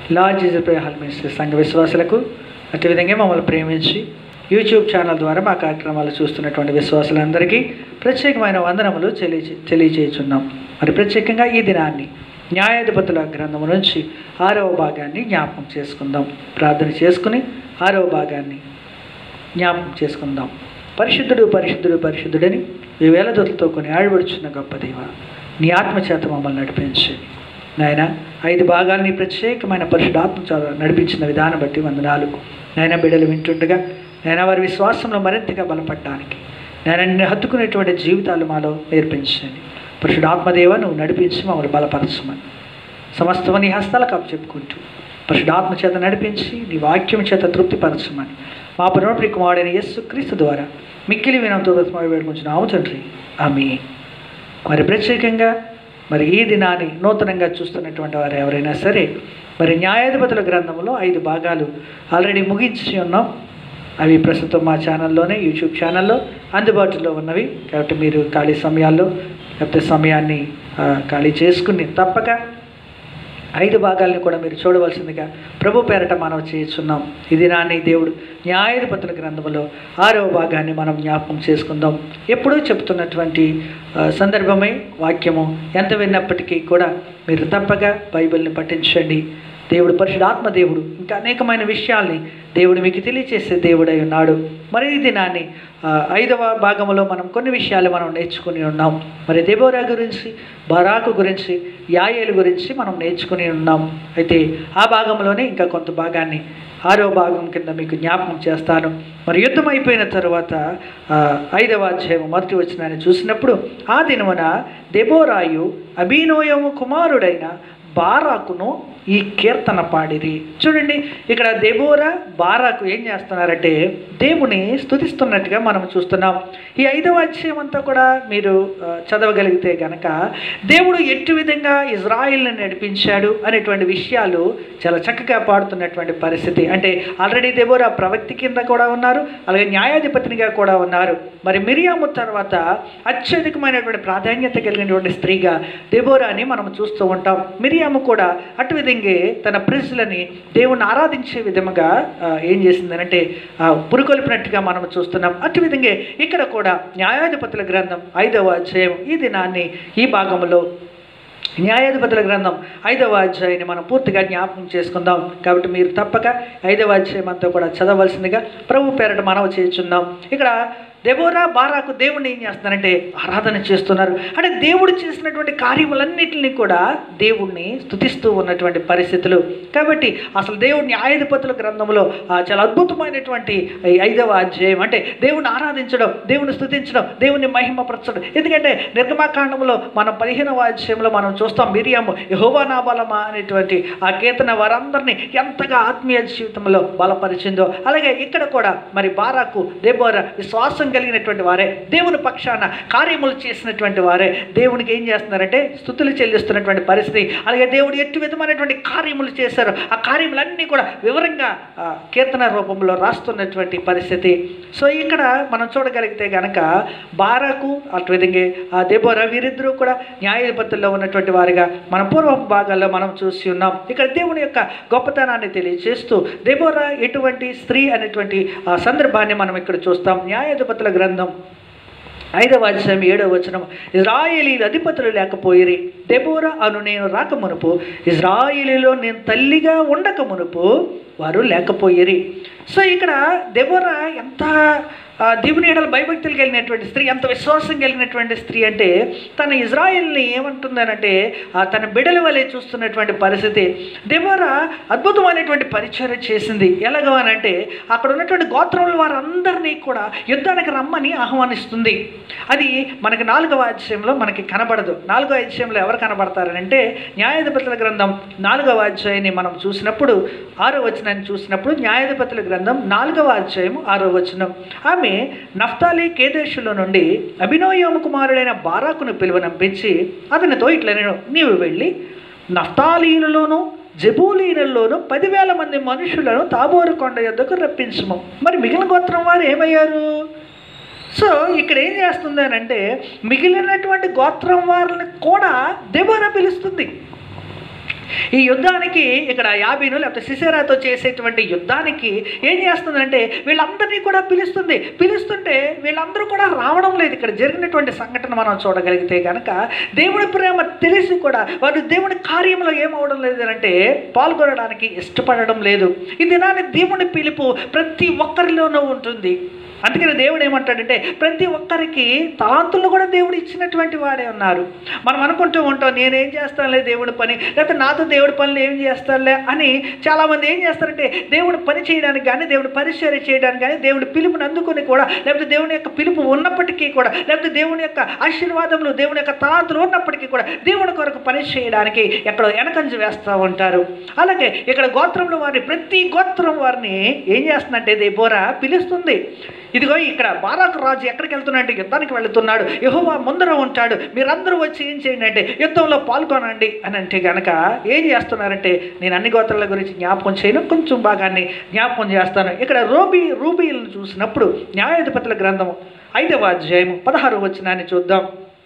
Lord Jesus ప్రేహాల్ ministry సంఘ విశ్వాసులకు అదేవిధంగా మమ్మల్ని ప్రేమించి యూట్యూబ్ ఛానల్ ద్వారా మా కార్యక్రమాలు చూస్తున్నటువంటి విశ్వాసులందరికీ ప్రత్యేకమైన వందనములు తెలియ తెలియజేస్తున్నాం మరి ప్రత్యేకంగా ఈ దినాన్ని న్యాయాధిపతుల గ్రంథము నుంచి ఆరవ భాగాన్ని జ్ఞాపకం చేసుకుందాం ప్రార్థన చేసుకుని ఆరవ భాగాన్ని జ్ఞాపకం చేసుకుందాం పరిశుద్ధుడు పరిశుద్ధుడు పరిశుద్ధుడని ఈ వేల దొరలతో కొన్ని ఆడబడుచున్న గొప్ప దేవ నీ ఆత్మచేత మమ్మల్ని నడిపించి నాయన ఐదు భాగాల్ని ప్రత్యేకమైన పరిశుధాత్మ చేత నడిపించిన విధానం బట్టి వందనాలు నాయన బిడ్డలు వింటుండగా నాయన వారి విశ్వాసంలో మరింతగా బలపడడానికి నాయన నిన్ను హత్తుకునేటువంటి జీవితాలు మాలో నేర్పించండి పరిశుధాత్మదేవ నువ్వు నడిపించి మమ్మల్ని బలపరచమని సమస్తము నీ హస్తాలకు చెప్పుకుంటూ పరిశుధాత్మ చేత నడిపించి నీ వాక్యం చేత తృప్తిపరచమని మా పరమప్రి కుమారుడైన యేసు క్రీస్తు ద్వారా మిక్కిలి వినంతో వేడుకుంటున్నాము తండ్రి ఆమె మరి ప్రత్యేకంగా మరి ఈ దినాన్ని నూతనంగా చూస్తున్నటువంటి వారు ఎవరైనా సరే మరి న్యాయాధిపతుల గ్రంథంలో ఐదు భాగాలు ఆల్రెడీ ముగించి ఉన్నాం అవి ప్రస్తుతం మా ఛానల్లోనే యూట్యూబ్ ఛానల్లో అందుబాటులో ఉన్నవి కాబట్టి మీరు ఖాళీ సమయాల్లో లేకపోతే సమయాన్ని ఆ, ఖాళీ చేసుకుని తప్పక ఐదు భాగాలను కూడా మీరు చూడవలసిందిగా ప్రభు పేరట మనం చేస్తున్నాం ఈ దినాన్ని దేవుడు న్యాయాధిపతుల గ్రంథంలో ఆరవ భాగాన్ని మనం జ్ఞాపకం చేసుకుందాం ఎప్పుడూ చెప్తున్నటువంటి ఆ, సందర్భమై వాక్యము ఎంత విన్నప్పటికీ కూడా మీరు తప్పగా బైబిల్ని పఠించండి దేవుడు పరిశుధాత్మ దేవుడు ఇంకా అనేకమైన విషయాల్ని దేవుడు మీకు తెలియచేసే దేవుడై ఉన్నాడు మరి ఈ దినాన్ని ఆ, ఐదవ భాగంలో మనం కొన్ని విషయాలు మనం నేర్చుకుని ఉన్నాం మరి దేబోరా గురించి బరాకు గురించి యాయేలు గురించి మనం నేర్చుకుని ఉన్నాం అయితే ఆ భాగంలోనే ఇంకా కొంత భాగాన్ని ఆరో భాగం కింద మీకు జ్ఞాపకం చేస్తాను మరి యుద్ధం అయిపోయిన తర్వాత ఆ, ఐదవ అధ్యాయం మొదటి వచ్చినాన్ని చూసినప్పుడు ఆ దినమున దెబోరాయు అభినోయము కుమారుడైన బారాకును ఈ కీర్తన పాడిరి చూడండి ఇక్కడ దెబోరా బారాకు ఏం చేస్తున్నారంటే దేవుని స్తుతిస్తున్నట్టుగా మనం చూస్తున్నాం ఈ ఐదవ అధ్యాయం అంతా కూడా మీరు ఆ, చదవగలిగితే గనక దేవుడు ఎట్టి విధంగా ఇజ్రాయిల్ని నడిపించాడు అనేటువంటి విషయాలు చాలా చక్కగా పాడుతున్నటువంటి పరిస్థితి అంటే ఆల్రెడీ దెబోరా ప్రవక్తి కింద కూడా ఉన్నారు అలాగే న్యాయాధిపతినిగా కూడా ఉన్నారు మరి మిరియాము తర్వాత అత్యధికమైనటువంటి ప్రాధాన్యత కలిగినటువంటి స్త్రీగా దెబోరాని మనం చూస్తూ ఉంటాం మిరియాము కూడా అటు విధంగా తన ప్రజలని దేవుణ్ణి ఆరాధించే విధముగా ఆ, ఏం చేసిందనంటే ఆ, పురుకొల్పినట్టుగా మనం చూస్తున్నాం అటు విధంగా ఇక్కడ కూడా న్యాయాధిపతుల గ్రంథం ఐదవ అధ్యాయం ఈ దినాన్ని ఈ భాగంలో న్యాయాధిపతుల గ్రంథం ఐదవ అధ్యాయాన్ని మనం పూర్తిగా జ్ఞాపకం చేసుకుందాం కాబట్టి మీరు తప్పక ఐదవ అధ్యాయం అంతా కూడా చదవలసిందిగా ప్రభు పేరట మనవ చేస్తున్నాం ఇక్కడ దెబోరా బారాకు దేవుడిని ఏం చేస్తున్నారంటే ఆరాధన చేస్తున్నారు అంటే దేవుడు చేసినటువంటి కార్యములన్నిటిని కూడా దేవుణ్ణి స్తుతిస్తూ ఉన్నటువంటి పరిస్థితులు కాబట్టి అసలు దేవుడి న్యాయాధిపతుల గ్రంథంలో ఆ, చాలా అద్భుతమైనటువంటి ఈ ఐదవ అధ్యాయం అంటే దేవుని ఆరాధించడం దేవుని స్తుతించడం దేవుని మహిమపరచడం ఎందుకంటే నిర్గమాకాండంలో మనం పదిహేనవ అధ్యాయంలో మనం చూస్తాం మిరియాము యహోవా నా బలమా అనేటువంటి ఆ కీర్తన వారందరినీ ఎంతగా ఆత్మీయ జీవితంలో బలపరిచిందో అలాగే ఇక్కడ కూడా మరి బారాకు దేబోర విశ్వాసం కలిగినటువంటి వారే దేవుని పక్షాన కార్యములు చేసినటువంటి వారే దేవునికి ఏం చేస్తున్నారంటే స్థుతులు చెల్లిస్తున్నటువంటి పరిస్థితి అలాగే దేవుడు ఎట్టి విధమైనటువంటి కార్యములు చేశారు ఆ కార్యములన్నీ కూడా వివరంగా ఆ, కీర్తన రూపంలో రాస్తున్నటువంటి పరిస్థితి సో ఇక్కడ మనం చూడగలిగితే గనక బారాకు అటు విధంగా ఆ దెబోరా వీరిద్దరూ కూడా న్యాయాధిపతుల్లో ఉన్నటువంటి వారిగా మన పూర్వ భాగాల్లో మనం చూసి ఉన్నాం ఇక్కడ దేవుని యొక్క గొప్పతనాన్ని తెలియజేస్తూ దెబోరా ఎటువంటి స్త్రీ అనేటువంటి ఆ సందర్భాన్ని మనం ఇక్కడ చూస్తాం న్యాయాధిపతుల గ్రంథం ఐదవ అధ్యాయం ఏడవ వచనం ఇజ్రాయేలీల అధిపతులు లేకపోయిరి దెబోరా అను నేను రాక మునుపు ఇజ్రాయేలీలో నేను తల్లిగా ఉండక మునుపు వారు లేకపోయిరి సో ఇక్కడ దెబోరా ఎంత ఆ, దేవుని ఎడల భయభక్తులు కలిగినటువంటి స్త్రీ ఎంత విశ్వాసం కలిగినటువంటి స్త్రీ అంటే తన ఇజ్రాయిల్ని ఏమంటుందనంటే ఆ, తన బిడల వలె చూస్తున్నటువంటి పరిస్థితి దెబోరా అద్భుతమైనటువంటి పరిచయం చేసింది ఎలాగవనంటే అక్కడ ఉన్నటువంటి గోత్రముల వారందరినీ కూడా యుద్ధానికి రమ్మని ఆహ్వానిస్తుంది అది మనకి నాలుగవ అధ్యాయంలో మనకి కనబడదు నాలుగవ అధ్యాయంలో ఎవరు కనబడతారనంటే న్యాయాధిపతుల గ్రంథం నాలుగవ అధ్యాయాన్ని మనం చూసినప్పుడు ఆరో వచనాన్ని చూసినప్పుడు న్యాయాధిపతుల గ్రంథం నాలుగవ అధ్యాయం ఆరో వచనం ఆమె నఫ్తాలి కేదేశుల నుండి అభినోయము కుమారుడైన బారాకును పిలువనంపించి అతనితో ఇట్లా నేను నీవు వెళ్ళి నఫ్తాలీలలోను జబూలీలలోను పదివేల మంది మనుషులను తాబోరు కొండ యొద్దకు రప్పించము మరి మిగిలిన గోత్రం వారు ఏమయ్యారు సో ఇక్కడ ఏం చేస్తుంది అని అంటే మిగిలినటువంటి గోత్రం వారిని కూడా దెబోరా పిలుస్తుంది ఈ యుద్ధానికి ఇక్కడ యాబీను లేకపోతే సిసేరాతో చేసేటువంటి యుద్ధానికి ఏం చేస్తుందంటే వీళ్ళందరినీ కూడా పిలుస్తుంది పిలుస్తుంటే వీళ్ళందరూ కూడా రావడం లేదు ఇక్కడ జరిగినటువంటి సంఘటన మనం చూడగలిగితే కనుక దేవుడి ప్రేమ తెలిసి కూడా వారు దేవుడి కార్యంలో ఏమవడం లేదు అంటే పాల్గొనడానికి ఇష్టపడడం లేదు ఈ దినాన్ని దేవుని పిలుపు ప్రతి ఒక్కరిలోనూ ఉంటుంది అందుకని దేవుడు ఏమంటాడంటే ప్రతి ఒక్కరికి తలాంతులు కూడా దేవుడు ఇచ్చినటువంటి వాడే ఉన్నారు మనం అనుకుంటూ ఉంటాం నేనేం చేస్తానులే దేవుడి పని లేకపోతే నాతో దేవుడి పనులు ఏం చేస్తానులే అని చాలామంది ఏం చేస్తారంటే దేవుడు పని చేయడానికి కానీ దేవుడు పరిచర్య చేయడానికి కానీ దేవుడి పిలుపుని అందుకొని కూడా లేకపోతే దేవుని యొక్క పిలుపు ఉన్నప్పటికీ కూడా లేకపోతే దేవుని యొక్క ఆశీర్వాదములు దేవుని యొక్క తలాంతులు ఉన్నప్పటికీ కూడా దేవుని కొరకు పని చేయడానికి ఎక్కడో వెనకంజ వేస్తూ ఉంటారు అలాగే ఇక్కడ గోత్రంలో వారిని ప్రతి గోత్రం వారిని ఏం చేస్తుందంటే దేబోరా పిలుస్తుంది ఇదిగో ఇక్కడ బారాకు రాజు ఎక్కడికి వెళ్తున్నాడంటే యుద్ధానికి వెళుతున్నాడు యహోవా ముందర ఉంటాడు మీరందరూ వచ్చి ఏం చేయండి అంటే యుద్ధంలో పాల్గొనండి అని అంటే గనక ఏం చేస్తున్నారంటే నేను అన్ని గోత్రాల గురించి జ్ఞాపకం చేయను కొంచెం భాగాన్ని జ్ఞాపకం చేస్తాను ఇక్కడ రూబీ రూబీలను చూసినప్పుడు న్యాయాధిపతుల గ్రంథము ఐదవ అధ్యాయము పదహారు వచ్చినాన్ని చూద్దాం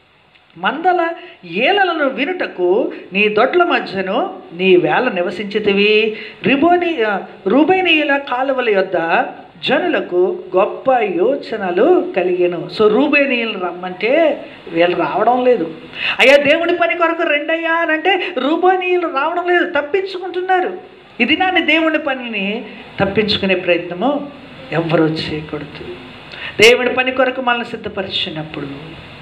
మందల ఏలలను వినుటకు నీ దొడ్ల మధ్యను నీ వేళ నివసించితివి రిబోని రూబైనీయుల కాలువల యొద్ద జనులకు గొప్ప యోచనలు కలిగాను సో రూబేనీయులు రమ్మంటే వీళ్ళు రావడం లేదు అయ్యా దేవుడి పని కొరకు రెండయ్యా అని అంటే రూబేనీయులు రావడం లేదు తప్పించుకుంటున్నారు ఇది నాని దేవుడి పనిని తప్పించుకునే ప్రయత్నము ఎవ్వరూ చేయకూడదు దేవుడి పని కొరకు మనల్ని సిద్ధపరిచినప్పుడు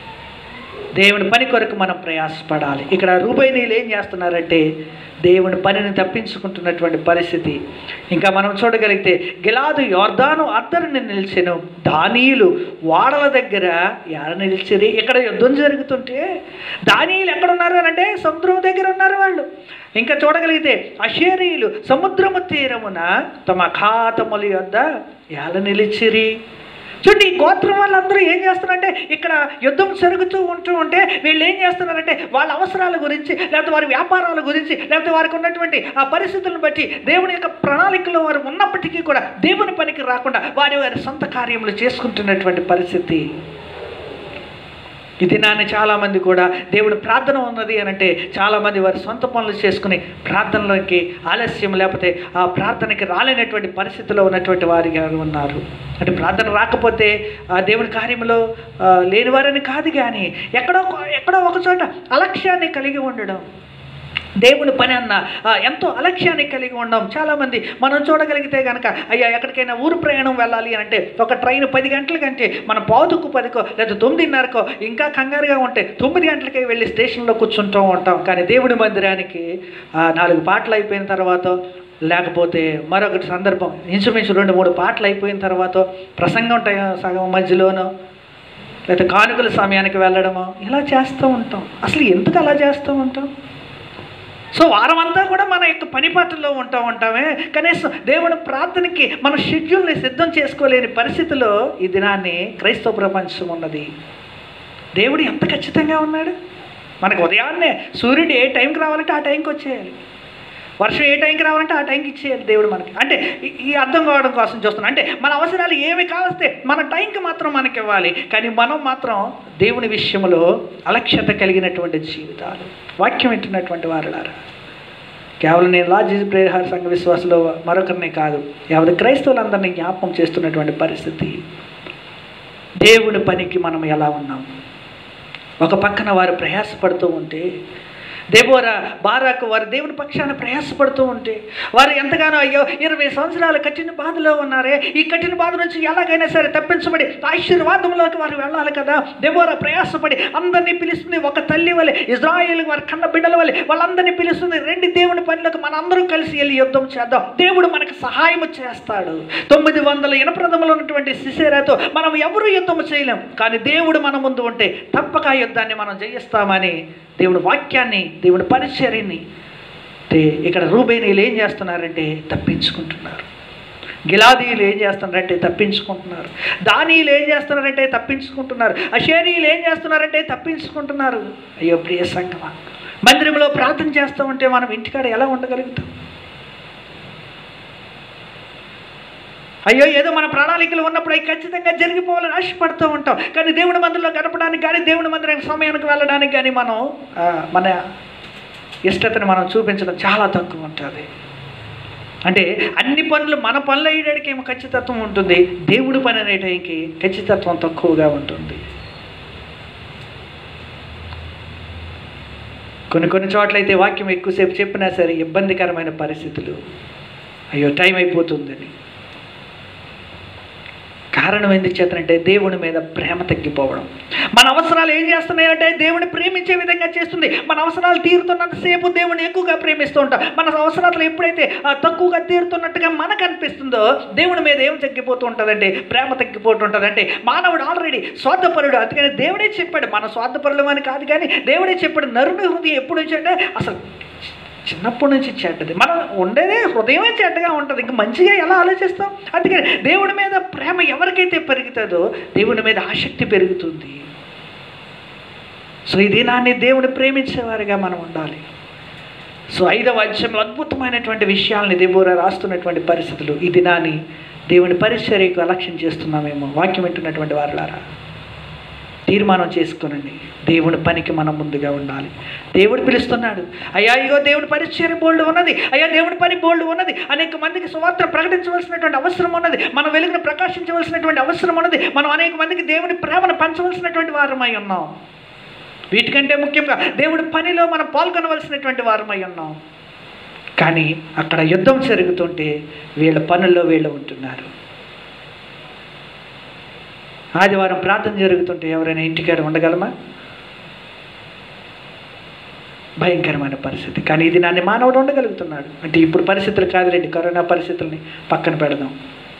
దేవుని పని కొరకు మనం ప్రయాసపడాలి ఇక్కడ రూబైనీలు ఏం చేస్తున్నారంటే దేవుని పనిని తప్పించుకుంటున్నటువంటి పరిస్థితి ఇంకా మనం చూడగలిగితే గిలాదు యోర్దాను అద్దరిని నిలిచెను దానీయులు వాడల దగ్గర ఎడ నిలిచిరి ఇక్కడ యుద్ధం జరుగుతుంటే దానీయులు ఎక్కడ ఉన్నారు అని అంటే సముద్రం దగ్గర ఉన్నారు వాళ్ళు ఇంకా చూడగలిగితే అషేరీయులు సముద్రము తీరమున తమ ఖాతముల యొద్ద ఎడ నిలిచిరి చూడండి ఈ గోత్రం వాళ్ళందరూ ఏం చేస్తున్నారంటే ఇక్కడ యుద్ధం జరుగుతూ ఉంటూ ఉంటే వీళ్ళు ఏం చేస్తున్నారంటే వాళ్ళ అవసరాల గురించి లేకపోతే వారి వ్యాపారాల గురించి లేకపోతే వారికి ఉన్నటువంటి ఆ పరిస్థితులను బట్టి దేవుని యొక్క ప్రణాళికలో వారు ఉన్నప్పటికీ కూడా దేవుని పనికి రాకుండా వారి వారి సొంత కార్యములు చేసుకుంటున్నటువంటి పరిస్థితి ఈ దినాన్ని చాలామంది కూడా దేవుడు ప్రార్థన ఉన్నది అని అంటే చాలామంది వారి సొంత పనులు చేసుకుని ప్రార్థనలోకి ఆలస్యం లేకపోతే ఆ ప్రార్థనకి రాలేనటువంటి పరిస్థితిలో ఉన్నటువంటి వారిగా ఉన్నారు అంటే ప్రార్థన రాకపోతే ఆ దేవుని కార్యంలో ఆ, లేనివారని కాదు కానీ ఎక్కడో ఎక్కడో ఒక చోట అలక్ష్యాన్ని కలిగి ఉండడం దేవుని పని అన్న ఆ, ఎంతో అలక్ష్యాన్ని కలిగి ఉండం చాలామంది మనం చూడగలిగితే కనుక అయ్యా ఎక్కడికైనా ఊరు ప్రయాణం వెళ్ళాలి అంటే ఒక ట్రైన్ పది గంటల కంటే మన పావుతుక్కు పదికో లేదా తొమ్మిదిన్నరకో ఇంకా కంగారుగా ఉంటే తొమ్మిది గంటలకే వెళ్ళి స్టేషన్లో కూర్చుంటూ ఉంటాం కానీ దేవుడి మందిరానికి ఆ, నాలుగు పాటలు అయిపోయిన తర్వాత లేకపోతే మరొకటి సందర్భం ఇంచుమించు రెండు మూడు పాటలు అయిపోయిన తర్వాత ప్రసంగం టైం సగం మధ్యలోనో లేదా కానుకల సమయానికి వెళ్ళడమో ఇలా చేస్తూ ఉంటాం అసలు ఎందుకు అలా చేస్తూ ఉంటాం సో వారం అంతా కూడా మన యొక్క పని పాటల్లో ఉంటా ఉంటామే కనీసం దేవుని ప్రార్థనకి మన షెడ్యూల్ని సిద్ధం చేసుకోలేని పరిస్థితిలో ఈ దినాన్ని క్రైస్తవ ప్రపంచం ఉన్నది దేవుడు ఎంత ఖచ్చితంగా ఉన్నాడు మనకు ఉదయాన్నే సూర్యుడు ఏ టైంకి రావాలంటే ఆ టైంకి వచ్చేయాలి వర్షం ఏ టైంకి రావాలంటే ఆ టైంకి ఇచ్చేయాలి దేవుడు మనకి అంటే ఈ- ఈ అర్థం కావడం కోసం చూస్తున్నాం అంటే మన అవసరాలు ఏమి కావస్తే మన టైంకి మాత్రం మనకి ఇవ్వాలి కానీ మనం మాత్రం దేవుని విషయంలో అలక్ష్యత కలిగినటువంటి జీవితాలు వాక్యం వింటున్నటువంటి వారులారా కేవలం నేను లార్జ్ ప్రేహార సంఘ విశ్వాసంలో మరొకరిని కాదు యావత్ క్రైస్తవులందరినీ జ్ఞాపకం చేస్తున్నటువంటి పరిస్థితి దేవుని పనికి మనం ఎలా ఉన్నాం ఒక పక్కన వారు ప్రయాసపడుతూ ఉంటే దేబోరా బారాకు వారు దేవుని పక్షాన ప్రయాసపడుతూ ఉంటే వారు ఎంతగానో అయ్యో ఇరవై సంవత్సరాల కఠిన బాధలో ఉన్నారే ఈ కఠిన బాధ నుంచి ఎలాగైనా సరే తప్పించబడి ఆశీర్వాదంలోకి వారు వెళ్ళాలి కదా దేబోరా ప్రయాసపడి అందరినీ పిలుస్తుంది ఒక తల్లి వలె ఇజ్రాయేల్ వారి కన్న బిడ్డల వలె వాళ్ళందరినీ పిలుస్తుంది రెండు దేవుని పనులకు మనందరం కలిసి వెళ్ళి యుద్ధం చేద్దాం దేవుడు మనకు సహాయం చేస్తాడు తొమ్మిది వందల ఇనప్రదములు ఉన్నటువంటి శిశేరాతో మనం ఎవరు యుద్ధం చేయలేం కానీ దేవుడు మన ముందు ఉంటే తప్పక ఆ యుద్ధాన్ని మనం జయిస్తామని దేవుడి వాక్యాన్ని దేవుడి పరిచర్యని అంటే ఇక్కడ రూబేనీలు ఏం చేస్తున్నారంటే తప్పించుకుంటున్నారు గిలాదీలు ఏం చేస్తున్నారంటే తప్పించుకుంటున్నారు దానీలు ఏం చేస్తున్నారంటే తప్పించుకుంటున్నారు అషేరీలు ఏం చేస్తున్నారంటే తప్పించుకుంటున్నారు అయ్యో ప్రియ సంగమా మందిరంలో ప్రార్థన చేస్తూ ఉంటే మనం ఇంటికాడ ఎలా ఉండగలుగుతాం అయ్యో ఏదో మన ప్రణాళికలు ఉన్నప్పుడు అవి ఖచ్చితంగా జరిగిపోవాలని ఆశపడుతూ ఉంటాం కానీ దేవుని మందిరంలో గడపడానికి కానీ దేవుని మందిరానికి సమయానికి వెళ్ళడానికి కానీ మనం ఆ, మన ఇష్టతను మనం చూపించడం చాలా తక్కువ ఉంటుంది అంటే అన్ని పనులు మన పనులు అయ్యేటికి ఏమో ఖచ్చితత్వం ఉంటుంది దేవుడి పని అనే టైంకి ఖచ్చితత్వం తక్కువగా ఉంటుంది కొన్ని కొన్ని చోట్ల అయితే వాక్యం ఎక్కువసేపు చెప్పినా సరే ఇబ్బందికరమైన పరిస్థితులు అయ్యో టైం అయిపోతుందని కారణం ఎందుకు చేతనంటే దేవుని మీద ప్రేమ తగ్గిపోవడం మన అవసరాలు ఏం చేస్తున్నాయంటే దేవుని ప్రేమించే విధంగా చేస్తుంది మన అవసరాలు తీరుతున్నంతసేపు దేవుని ఎక్కువగా ప్రేమిస్తూ ఉంటాం మన అవసరాలు ఎప్పుడైతే ఆ, తక్కువగా తీరుతున్నట్టుగా మనకు అనిపిస్తుందో దేవుని మీద ఏం తగ్గిపోతూ ఉంటుందంటే ప్రేమ తగ్గిపోతూ ఉంటుందంటే మానవుడు ఆల్రెడీ స్వార్థపరుడు అందుకని దేవుడే చెప్పాడు మన స్వార్థపరులు అని కాదు కానీ దేవుడే చెప్పాడు నరుని హృదయం ఎప్పుడు నుంచి అంటే అసలు చిన్నప్పటి నుంచి చెడ్డది మనం ఉండేదే హృదయమే చెడ్డగా ఉంటుంది ఇంక మంచిగా ఎలా ఆలోచిస్తాం అందుకని దేవుడి మీద ప్రేమ ఎవరికైతే పెరుగుతుందో దేవుడి మీద ఆసక్తి పెరుగుతుంది సో ఈ దినాన్ని దేవుని ప్రేమించేవారిగా మనం ఉండాలి సో ఐదవ అధ్యాయంలో అద్భుతమైనటువంటి విషయాల్ని దేవుడు రాస్తున్నటువంటి పరిస్థితులు ఈ దినాన్ని దేవుని పరిచర్యకు అలక్ష్యం చేస్తున్నామేమో వాక్యం వింటున్నటువంటి వారులారా తీర్మానం చేసుకోనండి దేవుని పనికి మనం ముందుగా ఉండాలి దేవుడు పిలుస్తున్నాడు అయ్యా ఇగో దేవుడి పరిచర్య బోల్డ్ ఉన్నది అయ్యా దేవుడి పని బోల్డ్ ఉన్నది అనేక మందికి సువార్త ప్రకటించవలసినటువంటి అవసరం ఉన్నది మనం వెలుగును ప్రకాశించవలసినటువంటి అవసరం ఉన్నది మనం అనేక మందికి దేవుని ప్రేమను పంచవలసినటువంటి వారమై ఉన్నాం వీటికంటే ముఖ్యంగా దేవుడి పనిలో మనం పాల్గొనవలసినటువంటి వారమై ఉన్నాం కానీ అక్కడ యుద్ధం జరుగుతుంటే వీళ్ళ పనుల్లో వీళ్ళు ఉంటున్నారు ఆదివారం ప్రార్థన జరుగుతుంటే ఎవరైనా ఇంటికాడ ఉండగలమా భయంకరమైన పరిస్థితి కానీ ఇది నాన్ని మానవుడు ఉండగలుగుతున్నాడు అంటే ఇప్పుడు పరిస్థితులు కాదులేండి కరోనా పరిస్థితుల్ని పక్కన పెడదాం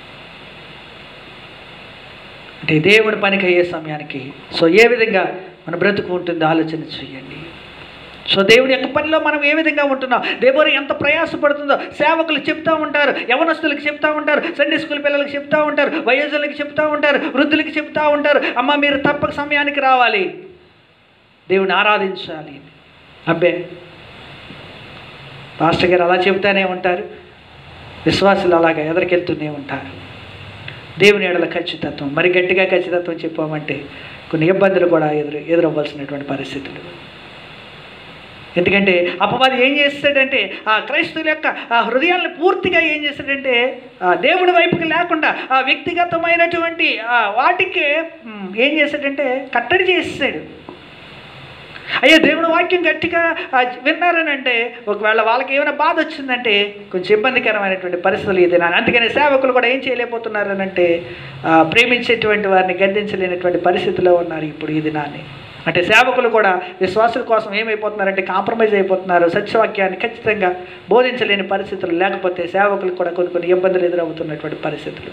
అంటే దేవుడి పనికి అయ్యే సమయానికి సో ఏ విధంగా మన బ్రతుకు ఉంటుందో ఆలోచన చేయండి సో దేవుడి యొక్క పనిలో మనం ఏ విధంగా ఉంటున్నాం దేవుడు ఎంత ప్రయాసపడుతుందో సేవకులు చెప్తా ఉంటారు యవనస్తులకు చెప్తా ఉంటారు సండే స్కూల్ పిల్లలకి చెప్తా ఉంటారు వయోజనులకు చెప్తా ఉంటారు వృద్ధులకి చెప్తా ఉంటారు అమ్మ మీరు తప్పక సమయానికి రావాలి దేవుని ఆరాధించాలి అబ్బే పాస్టర్ గారు అలా చెబుతానే ఉంటారు విశ్వాసులు అలాగా ఎదరికెళ్తూనే ఉంటారు దేవుని ఎడల ఖచ్చితత్వం మరి గట్టిగా ఖచ్చితత్వం చెప్పామంటే కొన్ని ఇబ్బందులు కూడా ఎదురు ఎదురవ్వాల్సినటువంటి పరిస్థితులు ఎందుకంటే అపవాది ఏం చేస్తాడంటే ఆ క్రైస్తవుల యొక్క ఆ హృదయాలను పూర్తిగా ఏం చేస్తాడంటే ఆ దేవుడి వైపుకి లేకుండా ఆ వ్యక్తిగతమైనటువంటి ఆ వాటికి మ్, ఏం చేస్తాడంటే కట్టడి చేస్తాడు అయ్యో దేవుడు వాక్యం గట్టిగా ఆ, విన్నారని అంటే ఒకవేళ వాళ్ళకి ఏమైనా బాధ వచ్చిందంటే కొంచెం ఇబ్బందికరమైనటువంటి పరిస్థితులు ఇది నా అందుకని సేవకులు కూడా ఏం చేయలేకపోతున్నారు అని అంటే ఆ, ప్రేమించేటువంటి వారిని గద్దించలేనటువంటి పరిస్థితిలో ఉన్నారు ఇప్పుడు ఈ దినాన్ని అంటే సేవకులు కూడా విశ్వాసుల కోసం ఏమైపోతున్నారంటే కాంప్రమైజ్ అయిపోతున్నారు సత్యవాక్యాన్ని ఖచ్చితంగా బోధించలేని పరిస్థితులు లేకపోతే సేవకులకు కూడా కొన్ని కొన్ని ఇబ్బందులు ఎదురవుతున్నటువంటి పరిస్థితులు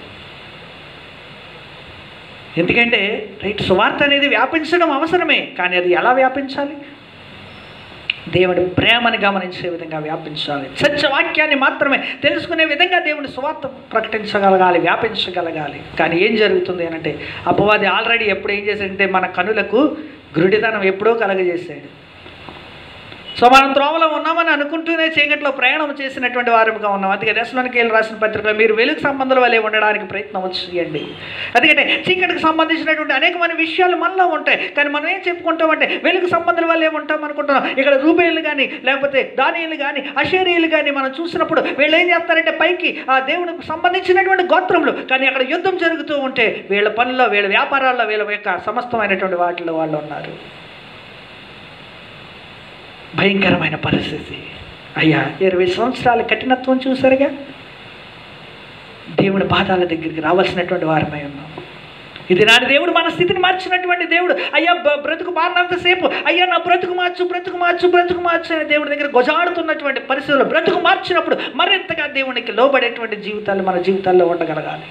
ఎందుకంటే రైట్ సువార్త అనేది వ్యాపించడం అవసరమే కానీ అది ఎలా వ్యాపించాలి దేవుడి ప్రేమని గమనించే విధంగా వ్యాపించాలి సత్యవాక్యాన్ని మాత్రమే తెలుసుకునే విధంగా దేవుని సువార్త ప్రకటించగలగాలి వ్యాపించగలగాలి కానీ ఏం జరుగుతుంది అని అంటే అపవాది ఆల్రెడీ ఎప్పుడు ఏం చేశాడంటే మన కనులకు గురుడితనం ఎప్పుడో కలగజేశాడు సో మనం త్రోవలో ఉన్నామని అనుకుంటూనే చీకట్లో ప్రయాణం చేసినటువంటి వారముగా ఉన్నాం అందుకే దశలోనికి వెళ్ళి రాసిన పత్రికలో మీరు వెలుగు సంబంధాల వల్లే ఉండడానికి ప్రయత్నం చేయండి ఎందుకంటే చీకటికి సంబంధించినటువంటి అనేకమైన విషయాలు మనలో ఉంటాయి కానీ మనం ఏం చెప్పుకుంటామంటే వెలుగు సంబంధాల వల్లే ఉంటాం అనుకుంటున్నాం ఇక్కడ రూపేయులు కానీ లేకపోతే దానియులు కానీ అషేరీయులు కానీ మనం చూసినప్పుడు వీళ్ళు ఏం చేస్తారంటే పైకి ఆ దేవునికి సంబంధించినటువంటి గోత్రములు కానీ అక్కడ యుద్ధం జరుగుతూ ఉంటే వీళ్ళ పనుల్లో వీళ్ళ వ్యాపారాల్లో వీళ్ళ యొక్క సమస్తమైనటువంటి వాటిలో వాళ్ళు ఉన్నారు భయంకరమైన పరిస్థితి అయ్యా ఇరవై సంవత్సరాల కఠినత్వం చూసారుగా దేవుని పాదాల దగ్గరికి రావాల్సినటువంటి వారమై ఉన్నాం ఇది నాటి దేవుడు మన స్థితిని మార్చినటువంటి దేవుడు అయ్యా బ- బ్రతుకు మారినంతసేపు అయ్యా నా బ్రతుకు మార్చు బ్రతుకు మార్చు బ్రతుకు మార్చు అనే దేవుడి దగ్గర గొజాడుతున్నటువంటి పరిస్థితుల్లో బ్రతుకు మార్చినప్పుడు మరింతగా దేవునికి లోబడేటువంటి జీవితాలు మన జీవితాల్లో ఉండగలగాలి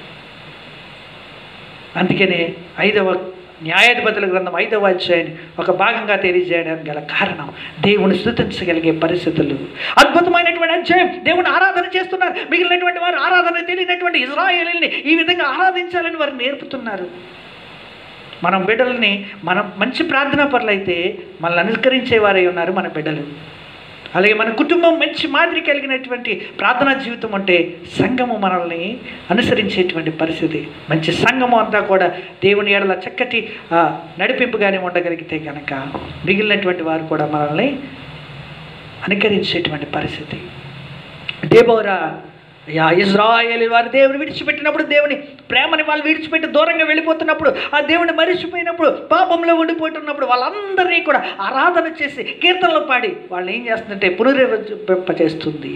అందుకనే ఐదవ న్యాయాధిపతుల గ్రంథం ఐదవ అధ్యాయాన్ని ఒక భాగంగా తెలియజేయడానికి గల కారణం దేవుని స్థుతించగలిగే పరిస్థితులు అద్భుతమైనటువంటి అధ్యాయం దేవుని ఆరాధన చేస్తున్నారు మిగిలినటువంటి వారు ఆరాధన తెలియనటువంటి ఇజ్రాయేలీని ఈ విధంగా ఆరాధించాలని వారు నేర్పుతున్నారు మనం బిడ్డల్ని మనం మంచి ప్రార్థనా పరులు అయితే మనల్ని అనుకరించేవారై ఉన్నారు మన బిడ్డలు అలాగే మన కుటుంబం మంచి మాదిరి కలిగినటువంటి ప్రార్థనా జీవితం అంటే సంఘము మనల్ని అనుసరించేటువంటి పరిస్థితి మంచి సంఘము అంతా కూడా దేవుని ఏడల చక్కటి ఆ, నడిపింపుగానే ఉండగలిగితే కనుక మిగిలినటువంటి వారు కూడా మనల్ని అనుకరించేటువంటి పరిస్థితి దేబోరా యా ఇజ్రాయేల్ వారి దేవుని విడిచిపెట్టినప్పుడు దేవుని ప్రేమని వాళ్ళు విడిచిపెట్టి దూరంగా వెళ్ళిపోతున్నప్పుడు ఆ దేవుని మరిచిపోయినప్పుడు పాపంలో ఉండిపోతున్నప్పుడు వాళ్ళందరినీ కూడా ఆరాధన చేసి కీర్తనలు పాడి వాళ్ళు ఏం చేస్తుందంటే పునరుద్ధరింప చేస్తుంది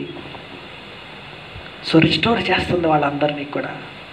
సో రిస్టోర్ చేస్తుంది వాళ్ళందరినీ కూడా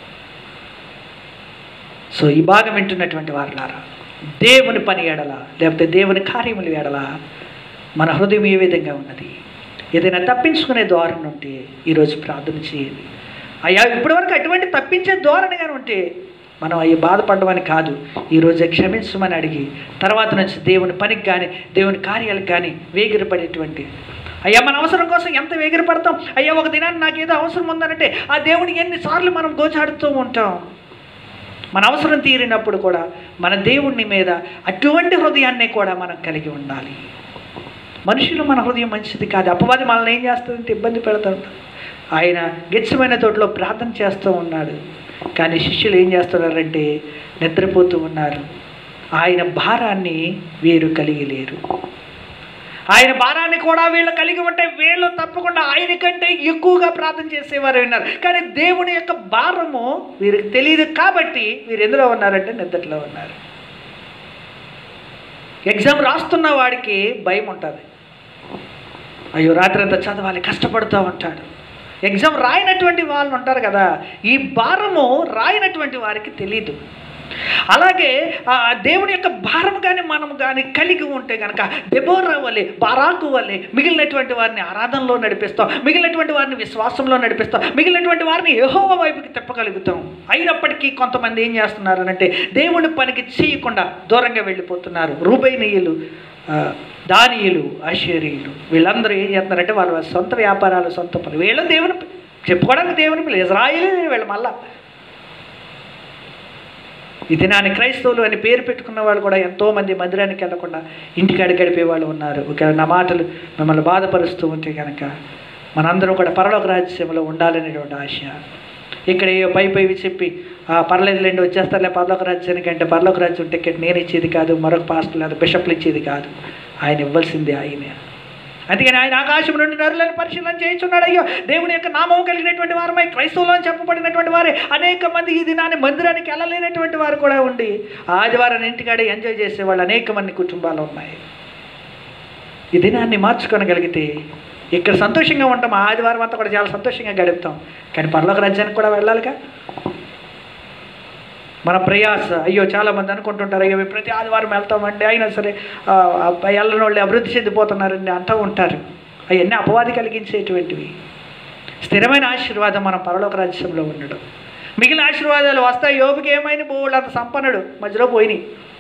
సో ఈ భాగం వింటున్నటువంటి వారులారా దేవుని పని ఎడల లేకపోతే దేవుని కార్యములు ఎడల మన హృదయం ఏ విధంగా ఉన్నది ఏదైనా తప్పించుకునే ధోరణి ఉంటే ఈరోజు ప్రార్థన చేయండి అయ్యా ఇప్పటివరకు అటువంటి తప్పించే ధోరణి కానీ ఉంటే మనం అయ్యి బాధపడమని కాదు ఈరోజు క్షమించమని అడిగి తర్వాత నుంచి దేవుని పనికి కానీ దేవుని కార్యాలకు కానీ వేగిరపడేటువంటి అయ్యా మన అవసరం కోసం ఎంత వేగిరపడతాం అయ్యా ఒక దినాన్ని నాకు ఏదో అవసరం ఉందనంటే ఆ దేవునికి ఎన్నిసార్లు మనం గోచాడుతూ ఉంటాం మన అవసరం తీరినప్పుడు కూడా మన దేవుణ్ణి మీద అటువంటి హృదయాన్ని కూడా మనం కలిగి ఉండాలి మనుషులు మన హృదయం మంచిది కాదు అపవాది మనల్ని ఏం చేస్తుందంటే ఇబ్బంది పెడతాడు ఆయన గెచ్చమైన తోటలో ప్రార్థన చేస్తూ ఉన్నాడు కానీ శిష్యులు ఏం చేస్తున్నారంటే నిద్రపోతూ ఉన్నారు ఆయన భారాన్ని వీరు కలిగి లేరు ఆయన భారాన్ని కూడా వీళ్ళు కలిగి ఉంటే వీళ్ళు తప్పకుండా ఆయన కంటే ఎక్కువగా ప్రార్థన చేసేవారు ఉన్నారు కానీ దేవుని యొక్క భారము వీరికి తెలియదు కాబట్టి వీరు ఎందులో ఉన్నారంటే నిద్రలో ఉన్నారు ఎగ్జామ్ రాస్తున్న వాడికి భయం ఉంటుంది అయ్యో రాత్రి అంతా చదవాలి కష్టపడుతూ ఉంటాడు ఎగ్జామ్ రాయనటువంటి వాళ్ళు ఉంటారు కదా ఈ భారము రాయనటువంటి వారికి తెలీదు అలాగే ఆ దేవుని యొక్క భారం కానీ మనం కానీ కలిగి ఉంటే కనుక దెబోరా వల్లే బారాకు వల్లే మిగిలినటువంటి వారిని ఆరాధనలో నడిపిస్తాం మిగిలినటువంటి వారిని విశ్వాసంలో నడిపిస్తాం మిగిలినటువంటి వారిని యెహోవా వైపుకి తిప్పగలుగుతాం అయినప్పటికీ కొంతమంది ఏం చేస్తున్నారు అంటే దేవుని పనికి చేయకుండా దూరంగా వెళ్ళిపోతున్నారు రూబైనీయులు ఆ, దానియులు అషేరీయులు వీళ్ళందరూ ఏం చేస్తున్నారంటే వాళ్ళ సొంత వ్యాపారాలు సొంత పనులు వీళ్ళు దేవుని చెప్పుకోవడానికి దేవుని పిల్లలు ఇజ్రాయిలే వీళ్ళు మళ్ళా ఈ దినాన్ని క్రైస్తవులు అని పేరు పెట్టుకున్న వాళ్ళు కూడా ఎంతోమంది మందిరానికి వెళ్లకుండా ఇంటికాడ గడిపే వాళ్ళు ఉన్నారు ఒకవేళ నా మాటలు మిమ్మల్ని బాధపరుస్తూ ఉంటే కనుక మనందరం కూడా పరలోక రాజ్యసీమలో ఉండాలనేటువంటి ఆశ ఇక్కడ ఏ పై పైవి చెప్పి "ఆ, పర్లేదులేండి వచ్చేస్తారులే పరలోక రాజ్యానికి అంటే పరలోక రాజ్యం టికెట్ నేను ఇచ్చేది కాదు మరొక పాస్టర్ లేదా బిషప్లు ఇచ్చేది కాదు ఆయన ఇవ్వాల్సిందే ఆయనే అందుకని ఆయన ఆకాశం నుండి నరులను పరిశీలన చేయించున్నాడు అయ్యో దేవుని యొక్క నామం కలిగినటువంటి వారమై క్రైస్తవులు అని చెప్పబడినటువంటి వారే అనేక మంది ఈ దినాన్ని మందిరానికి వెళ్ళలేనటువంటి వారు కూడా ఉండి ఆదివారం ఇంటికాడే ఎంజాయ్ చేసేవాళ్ళు అనేక మంది కుటుంబాలు ఉన్నాయి ఈ దినాన్ని మార్చుకోనగలిగితే ఇక్కడ సంతోషంగా ఉంటాం ఆ ఆదివారం అంతా కూడా చాలా సంతోషంగా గడుపుతాం కానీ పరలోక రాజ్యానికి కూడా వెళ్ళాలిగా మన ప్రయాస అయ్యో చాలామంది అనుకుంటుంటారు అయ్యో మేము ప్రతి ఆదివారం వెళ్తామండి అయినా సరే ఆ, ఆ వెళ్ళని వాళ్ళు అభివృద్ధి చెందిపోతున్నారండి అంటూ ఉంటారు అవన్నీ అపవాది కలిగించేటువంటివి స్థిరమైన ఆశీర్వాదం మన పరలోక రాజ్యంలో ఉండడం మిగిలిన ఆశీర్వాదాలు వస్తాయి యోబుకి ఏమైనా బోళ్ళు అంత సంపన్నుడు మధ్యలో పోయినాయి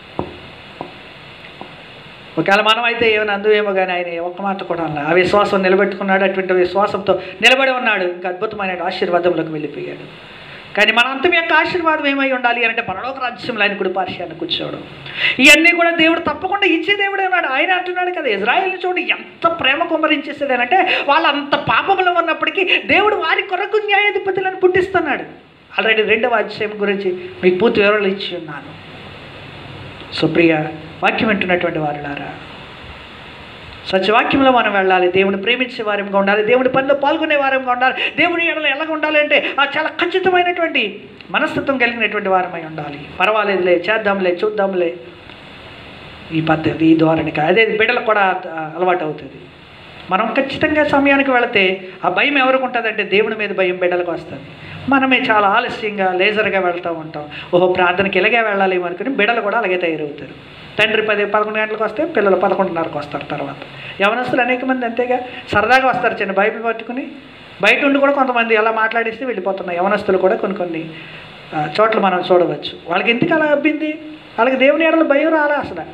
ఒకవేళ మనం అయితే ఏమైనా అందువేమో కానీ ఆయన ఒక్క మాట కూడా అనలే. ఆ విశ్వాసం నిలబెట్టుకున్నాడు అటువంటి విశ్వాసంతో నిలబడి ఉన్నాడు ఇంకా అద్భుతమైన ఆశీర్వాదంలోకి వెళ్ళిపోయాడు కానీ మన అంతం యొక్క ఆశీర్వాదం ఏమై ఉండాలి అంటే పరలోక రాజ్యంలో ఆయన కుడి పార్శ్వాన్ని కూర్చోవడం ఇవన్నీ కూడా దేవుడు తప్పకుండా ఇచ్చే దేవుడే ఉన్నాడు ఆయన అంటున్నాడు కదా ఇజ్రాయెల్ని చూడు ఎంత ప్రేమ కుమ్మరించేసాడనంటే వాళ్ళు అంత పాపంలో ఉన్నప్పటికీ దేవుడు వారి కొరకు న్యాయాధిపతులను పుట్టిస్తున్నాడు ఆల్రెడీ రెండవ అధ్యాయం గురించి మీకు పూర్తి వివరాలు ఇచ్చి ఉన్నాను సుప్రియ వాక్యం వింటున్నటువంటి వారులారా సత్యవాక్యంలో మనం వెళ్ళాలి దేవుని ప్రేమించే వారంగా ఉండాలి దేవుని పనిలో పాల్గొనే వారంగా ఉండాలి దేవుని ఎడల ఎలాగ ఉండాలి అంటే ఆ చాలా ఖచ్చితమైనటువంటి మనస్తత్వం కలిగినటువంటి వారమై ఉండాలి పర్వాలేదులే చేద్దాంలే చూద్దాంలే ఈ పద్ధతి ఈ ధోరణిక అదే బిడ్డలకు కూడా ఆ, అలవాటు అవుతుంది మనం ఖచ్చితంగా సమయానికి వెళితే ఆ భయం ఎవరికి ఉంటుందంటే దేవుని మీద భయం బిడ్డలకు వస్తుంది మనమే చాలా ఆలస్యంగా లేజర్గా వెళ్తూ ఉంటాం ఓహో ప్రార్థనకి ఇలాగే వెళ్ళాలి అనుకుని బిడ్డలు కూడా అలాగే తయారవుతారు తండ్రి పది పదకొండు గంటలకు వస్తే పిల్లలు పదకొండున్నరకు వస్తారు తర్వాత యవనస్తులు అనేక మంది అంతేగా సరదాగా వస్తారు చిన్న బైబిల్ పట్టుకుని బయట ఉండి కూడా కొంతమంది అలా మాట్లాడిస్తే వెళ్ళిపోతున్నారు యవనస్తులు కూడా కొన్ని కొన్ని ఆ, చోట్ల మనం చూడవచ్చు వాళ్ళకి ఎందుకు అలా అబ్బింది వాళ్ళకి దేవుని ఎడల భయం రాలే అసలు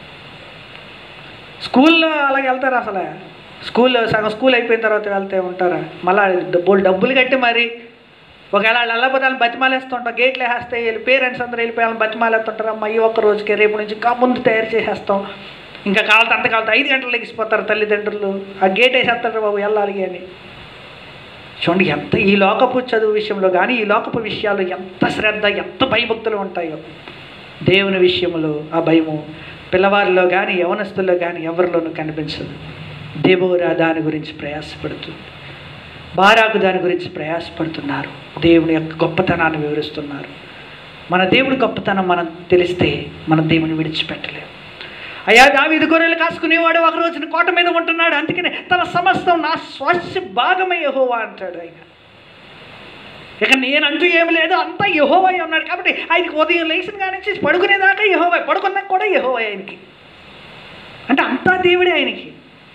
స్కూల్లో అలాగే వెళ్తారు అసలు స్కూల్లో సగం స్కూల్ అయిపోయిన తర్వాత వెళ్తే ఉంటారా మళ్ళీ డబ్బులు డబ్బులు కట్టి మరి ఒకవేళ వాళ్ళు వెళ్ళకపోతే వాళ్ళు బతిమాలేస్తుంటాం గేట్లు వేస్తే వీళ్ళు పేరెంట్స్ అందరూ వెళ్ళిపోయి వాళ్ళని బతిమాలేస్తుంటారు అమ్మ ఈ ఒక్క రోజుకి రేపు నుంచి ఇంకా ముందు తయారు చేసేస్తాం ఇంకా కాలత అంత కాలత ఐదు గంటలు లెగిసిపోతారు తల్లిదండ్రులు ఆ గేట్ వేసేస్తారు బాబు వెళ్ళాలి అని చూడండి ఎంత ఈ లోకపు చదువు విషయంలో కానీ ఈ లోకపు విషయాలు ఎంత శ్రద్ధ ఎంత భయభక్తులు ఉంటాయో దేవుని విషయంలో ఆ భయము పిల్లవారిలో కానీ యవనస్తుల్లో కానీ ఎవరిలోనూ కనిపించదు దేవోరా దాని గురించి ప్రయాసపడుతుంది బారాకు దాని గురించి ప్రయాసపడుతున్నారు దేవుని యొక్క గొప్పతనాన్ని వివరిస్తున్నారు మన దేవుడి గొప్పతనం మనం తెలిస్తే మన దేవుని విడిచిపెట్టలేము అయ్యా దావీదు గొర్రెలు కాసుకునేవాడు ఒక రోజున కోట మీద ఉంటున్నాడు అందుకనే తన సమస్తం నా స్వాస్థ్య భాగమే యహోవా అంటాడు ఆయన ఇక నేనంటూ ఏమి లేదు అంతా యహోవై ఉన్నాడు కాబట్టి ఆయనకి ఉదయం లేచిన కానించి పడుకునేదాకా యహోవై పడుకున్నాక కూడా యహోవై ఆయనకి అంటే అంతా దేవుడే ఆయనకి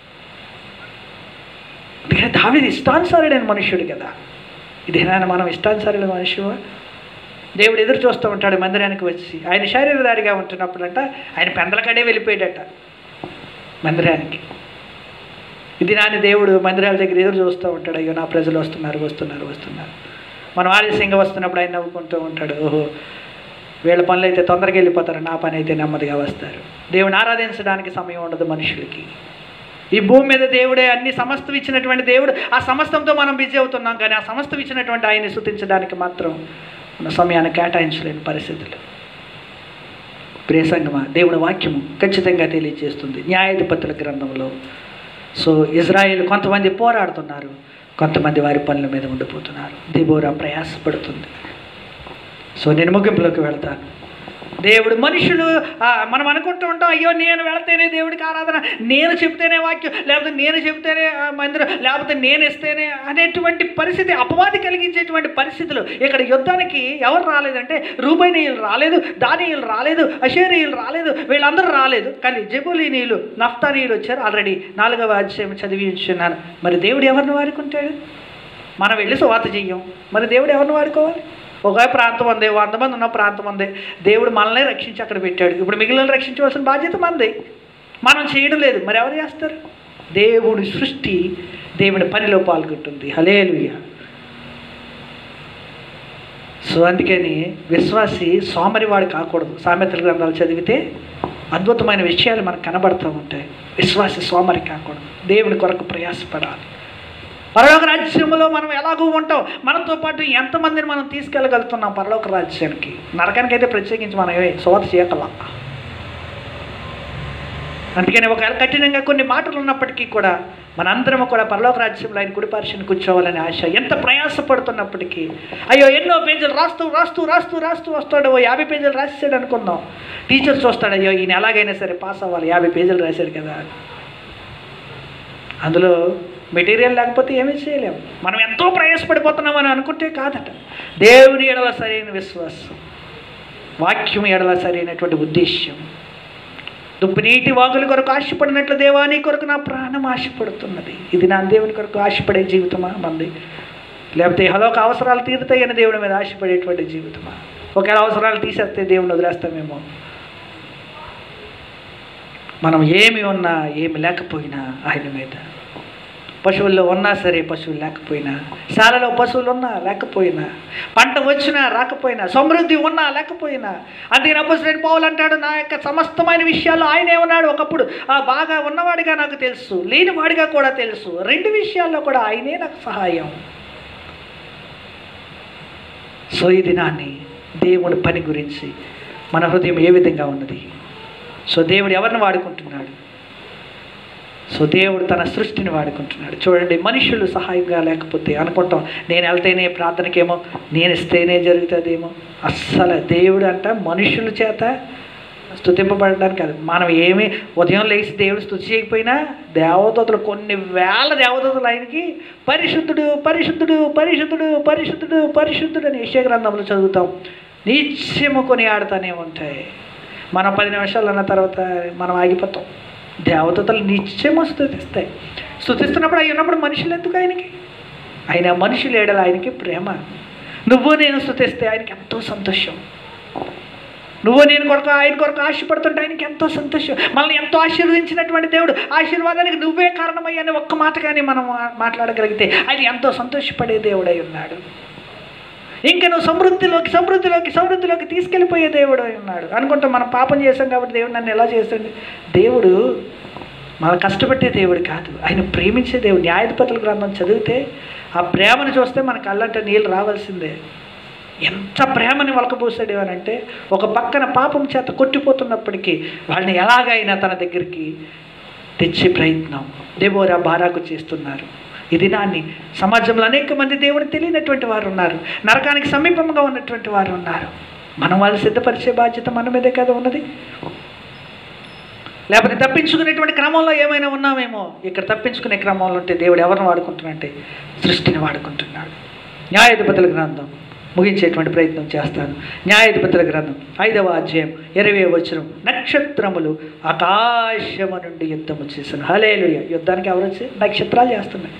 అందుకని దావిది ఇష్టానుసారుడైన మనుష్యుడు కదా ఇదేనా మనం ఇష్టానుసారుల మనుషువా దేవుడు ఎదురు చూస్తూ ఉంటాడు మందిరానికి వచ్చి ఆయన శరీరధారిగా ఉంటున్నప్పుడంట ఆయన పెందలకడే వెళ్ళిపోయాడట మందిరానికి ఇది నాని దేవుడు మందిరాల దగ్గర ఎదురు చూస్తూ ఉంటాడు అయ్యో నా ప్రజలు వస్తున్నారు వస్తున్నారు వస్తున్నారు మనం ఆలస్యంగా వస్తున్నప్పుడు ఆయన నవ్వుకుంటూ ఉంటాడు ఓహో వీళ్ళ పనులు అయితే తొందరగా వెళ్ళిపోతారు నా పని అయితే నెమ్మదిగా వస్తారు దేవుని ఆరాధించడానికి సమయం ఉండదు మనుషులకి ఈ భూమి మీద దేవుడే అన్ని సమస్తం ఇచ్చినటువంటి దేవుడు ఆ సమస్తంతో మనం బిజీ అవుతున్నాం కానీ ఆ సమస్తం ఇచ్చినటువంటి ఆయన్ని స్థుతించడానికి మాత్రం మన సమయాన్ని కేటాయించలేని పరిస్థితులు ప్రియసంగమా దేవుని వాక్యము ఖచ్చితంగా తెలియజేస్తుంది న్యాయాధిపతుల గ్రంథంలో సో ఇజ్రాయేల్ కొంతమంది పోరాడుతున్నారు కొంతమంది వారి పనుల మీద ఉండిపోతున్నారు దిబోరా ప్రయాసపడుతుంది సో నేను ముగింపులోకి వెళ్తాను దేవుడు మనుషులు ఆ, మనం అనుకుంటూ ఉంటాం అయ్యో నేను వెళితేనే దేవుడికి ఆరాధన నేను చెప్తేనే వాక్యం లేకపోతే నేను చెప్తేనే ఆ, మందిరం లేకపోతే నేను ఇస్తేనే అనేటువంటి పరిస్థితి అపవాది కలిగించేటువంటి పరిస్థితులు ఇక్కడ యుద్ధానికి ఎవరు రాలేదంటే రూబైనీయులు రాలేదు దానీయులు రాలేదు అషేరీయులు రాలేదు వీళ్ళందరూ రాలేదు కానీ జబులీనీయులు నఫ్తానీయులు వచ్చారు ఆల్రెడీ నాలుగవ అధ్యాయం చదివి ఉంచున్నాను మరి దేవుడు ఎవరిని వాడుకుంటాడు మనం వెళ్ళి సువాత చెయ్యం మరి దేవుడు ఎవరిని వాడుకోవాలి ఒకే ప్రాంతం ఉంది వంద మంది ఉన్న ప్రాంతం ఉంది దేవుడు మనల్ని రక్షించి అక్కడ పెట్టాడు ఇప్పుడు మిగిలిన రక్షించవలసిన బాధ్యత మనది మనం చేయడం లేదు మరి ఎవరు చేస్తారు దేవుడి సృష్టి దేవుడి పనిలో పాల్గొంటుంది హలేలుయ సో అందుకని విశ్వాసి సోమరివాడు కాకూడదు సామెతల గ్రంథాలు చదివితే అద్భుతమైన విషయాలు మనకు కనబడుతూ ఉంటాయి విశ్వాసి సోమరి కాకూడదు దేవుని కొరకు ప్రయాసపడాలి పరలోక రాజ్యంలో మనం ఎలాగూ ఉంటాం మనతో పాటు ఎంతమందిని మనం తీసుకెళ్ళగలుగుతున్నాం పరలోక రాజ్యానికి నరకానికి అయితే ప్రత్యేకించి మనం ఏ సోత చేయగల అందుకని ఒకవేళ కఠినంగా కొన్ని మాటలు ఉన్నప్పటికీ కూడా మనందరం కూడా పరలోక రాజ్యంలో ఆయన కుడిపార్శ్వని కూర్చోవాలని ఆశ ఎంత ప్రయాసపడుతున్నప్పటికీ అయ్యో ఎన్నో పేజీలు రాస్తూ రాస్తూ రాస్తూ రాస్తూ వస్తాడు ఓ యాభై పేజీలు రాసాడు అనుకుందాం టీచర్ చూస్తాడు అయ్యో ఈయన ఎలాగైనా సరే పాస్ అవ్వాలి యాభై పేజీలు రాశాడు కదా అందులో మెటీరియల్ లేకపోతే ఏమీ చేయలేము మనం ఎంతో ప్రయాసపడిపోతున్నామని అనుకుంటే కాదట దేవుని ఎడల సరైన విశ్వాసం వాక్యం ఎడల సరైనటువంటి ఉద్దేశ్యం దుప్పు నీటి వాగుల కొరకు ఆశపడినట్లు దేవాని కొరకు నా ప్రాణం ఆశపడుతున్నది ఇది నా దేవుని కొరకు ఆశపడే జీవితమా మంది లేకపోతే హలోక అవసరాలు తీరుతాయని దేవుని మీద ఆశపడేటువంటి జీవితమా ఒకవేళ అవసరాలు తీసేస్తే దేవుని వదిలేస్తామేమో మనం ఏమి ఉన్నా ఏమి లేకపోయినా ఆయన మీద పశువుల్లో ఉన్నా సరే పశువులు లేకపోయినా శాలలో పశువులు ఉన్నా లేకపోయినా పంట వచ్చినా రాకపోయినా సమృద్ధి ఉన్నా లేకపోయినా అందుకని అపోజిట్ పౌలు అంటాడు నా యొక్క సమస్తమైన విషయాల్లో ఆయనే ఉన్నాడు ఒకప్పుడు ఆ బాగా ఉన్నవాడిగా నాకు తెలుసు లేనివాడిగా కూడా తెలుసు రెండు విషయాల్లో కూడా ఆయనే నాకు సహాయం సో ఈ దినాన్ని దేవుని పని గురించి మన హృదయం ఏ విధంగా ఉన్నది సో దేవుడు ఎవరిని వాడుకుంటున్నాడు సో దేవుడు తన సృష్టిని వాడుకుంటున్నాడు చూడండి మనుషులు సహాయంగా లేకపోతే అనుకుంటాం నేను వెళ్తేనే ప్రార్థనకేమో నేను ఇస్తేనే జరుగుతుందేమో అస్సలు దేవుడు అంట మనుషుల చేత స్థుతింపబడడానికి కాదు మనం ఏమి ఉదయం లేచి దేవుడు స్థుతి చేయకపోయినా దేవదూతలు కొన్ని వేల దేవదూతలు ఆయనకి పరిశుద్ధుడు పరిశుద్ధుడు పరిశుద్ధుడు పరిశుద్ధుడు పరిశుద్ధుడు అని యెషయా గ్రంథంలో చదువుతాం నిత్యము కొని ఆడుతూనే ఉంటాయి మనం పది నిమిషాలు అన్న తర్వాత మనం ఆగిపోతాం దేవదూతలు నిత్యము స్థుతిస్తాయి స్థుతిస్తున్నప్పుడు అయి ఉన్నప్పుడు మనుషులు ఎందుకు ఆయనకి ఆయన మనుషులు ఏడల ఆయనకి ప్రేమ నువ్వు నేను స్థుతిస్తే ఆయనకి ఎంతో సంతోషం నువ్వు నేను కొరకు ఆయన కొరకు ఆశపడుతుంటే ఆయనకి ఎంతో సంతోషం మనల్ని ఎంతో ఆశీర్వదించినటువంటి దేవుడు ఆశీర్వాదానికి నువ్వే కారణమయ్యని ఒక్క మాట కానీ మనం మా- మాట్లాడగలిగితే ఆయన ఎంతో సంతోషపడే దేవుడై ఉన్నాడు ఇంకా నువ్వు సమృద్ధిలోకి సమృద్ధిలోకి సమృద్ధిలోకి తీసుకెళ్ళిపోయే దేవుడు అయి ఉన్నాడు అనుకుంటాం మనం పాపం చేశాం కాబట్టి దేవుడు నన్ను ఎలా చేస్తాడు దేవుడు మన కష్టపెట్టే దేవుడు కాదు ఆయన ప్రేమించే దేవుడు న్యాయాధిపతుల గ్రంథం చదివితే ఆ ప్రేమను చూస్తే మన కళ్ళంటే నీళ్ళు రావాల్సిందే ఎంత ప్రేమని వలకబోసాడు అని అంటే ఒక పక్కన పాపం చేత కొట్టిపోతున్నప్పటికీ వాళ్ళని ఎలాగైనా తన దగ్గరికి తెచ్చే ప్రయత్నం దేవోరా బారాకు చేస్తున్నారు ఈ దినాన్ని సమాజంలో అనేక మంది దేవుని తెలియనటువంటి వారు ఉన్నారు నరకానికి సమీపంగా ఉన్నటువంటి వారు ఉన్నారు మనం వాళ్ళు సిద్ధపరిచే బాధ్యత మన మీదే కదా ఉన్నది లేకపోతే తప్పించుకునేటువంటి క్రమంలో ఏమైనా ఉన్నామేమో ఇక్కడ తప్పించుకునే క్రమంలో ఉంటే దేవుడు ఎవరిని వాడుకుంటున్నాడంటే సృష్టిని వాడుకుంటున్నాడు న్యాయాధిపతుల గ్రంథం ముగించేటువంటి ప్రయత్నం చేస్తాను న్యాయాధిపతుల గ్రంథం ఐదవ అధ్యాయం ఇరవై వచనం నక్షత్రములు ఆకాశము నుండి యుద్ధము చేసిన హలేలుయ యుద్ధానికి ఎవరు వచ్చి నక్షత్రాలు చేస్తున్నాయి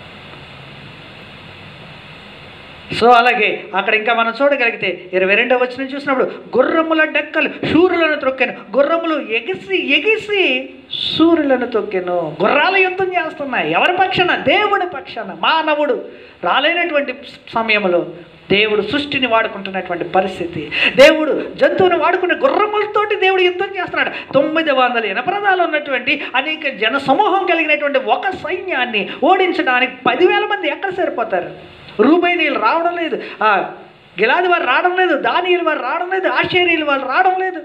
సో అలాగే అక్కడ ఇంకా మనం చూడగలిగితే ఇరవై రెండవ వచ్చిన చూసినప్పుడు గుర్రముల డెక్కలు సూర్యులను తొక్కాను గుర్రములు ఎగిసి ఎగిసి సూర్యులను తొక్కెను గుర్రాల యుద్ధం చేస్తున్నాయి ఎవరి పక్షాన దేవుడి పక్షాన మానవుడు రాలేనటువంటి సమయంలో దేవుడు సృష్టిని వాడుకుంటున్నటువంటి పరిస్థితి దేవుడు జంతువుని వాడుకునే గుర్రములతోటి దేవుడు యుద్ధం చేస్తున్నాడు తొమ్మిది వందల ఎనపరదాలు ఉన్నటువంటి అనేక జన సమూహం కలిగినటువంటి ఒక సైన్యాన్ని ఓడించడానికి పదివేల మంది ఎక్కడ సరిపోతారు రూబైనీలు రావడం లేదు ఆ గిలాది వారు రావడం లేదు దానియులు వారు రావడం లేదు ఆశ్చర్యులు వారు రావడం లేదు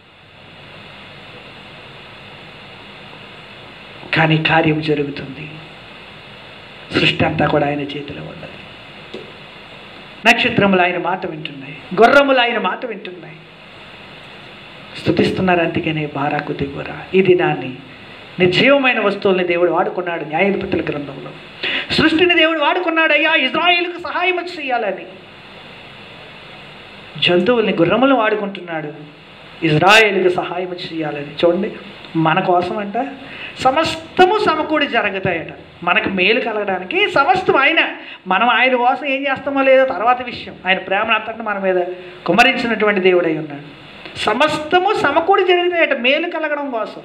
కానీ కార్యం జరుగుతుంది సృష్టి అంతా కూడా ఆయన చేతిలో ఉన్నది నక్షత్రములు ఆయన మాట వింటున్నాయి గుర్రములు ఆయన మాట వింటున్నాయి స్థుతిస్తున్నారు అందుకనే బారాకు దిగురా ఈ దినాన్ని నిర్జీవమైన వస్తువుల్ని దేవుడు వాడుకున్నాడు న్యాయాధిపతుల గ్రంథంలో సృష్టిని దేవుడు వాడుకున్నాడు అయ్యా ఇజ్రాయిల్కు సహాయం చేయాలని జంతువుల్ని గుర్రములు వాడుకుంటున్నాడు ఇజ్రాయేల్కి సహాయం చేయాలని చూడండి మన కోసం అంట సమస్తము సమకూడి జరుగుతాయట మనకు మేలు కలగడానికి సమస్తం ఆయన మనం ఆయన కోసం ఏం చేస్తామో లేదో తర్వాత విషయం ఆయన ప్రేమను అంతటా మన మీద కుమరించినటువంటి దేవుడై ఉన్నాడు సమస్తము సమకూడి జరుగుతాయట మేలు కలగడం కోసం